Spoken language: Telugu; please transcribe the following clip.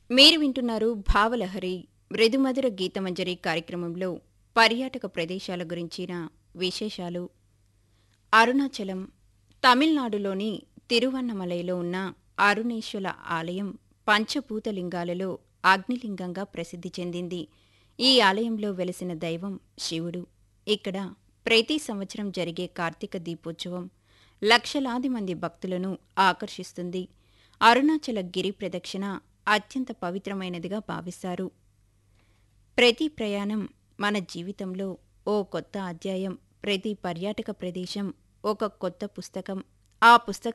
మీరు వింటున్నారు భావలహరి మృదుమధుర గీతమంజరి కార్యక్రమంలో పర్యాటక ప్రదేశాల గురించిన విశేషాలు అరుణాచలం తమిళనాడులోని తిరువన్నమలైలో ఉన్న అరుణేశ్వర ఆలయం పంచభూతలింగాలలో అగ్నిలింగంగా ప్రసిద్ధి చెందింది ఈ ఆలయంలో వెలసిన దైవం శివుడు ఇక్కడ ప్రతి సంవత్సరం జరిగే కార్తీక దీపోత్సవం లక్షలాది మంది భక్తులను ఆకర్షిస్తుంది అరుణాచల గిరి ప్రదక్షిణ అత్యంత పవిత్రమైనదిగా భావిస్తారు ప్రతి ప్రయాణం మన జీవితంలో ఓ కొత్త అధ్యాయం ప్రతి పర్యాటక ప్రదేశం ఒక కొత్త పుస్తకం ఆ పుస్తకం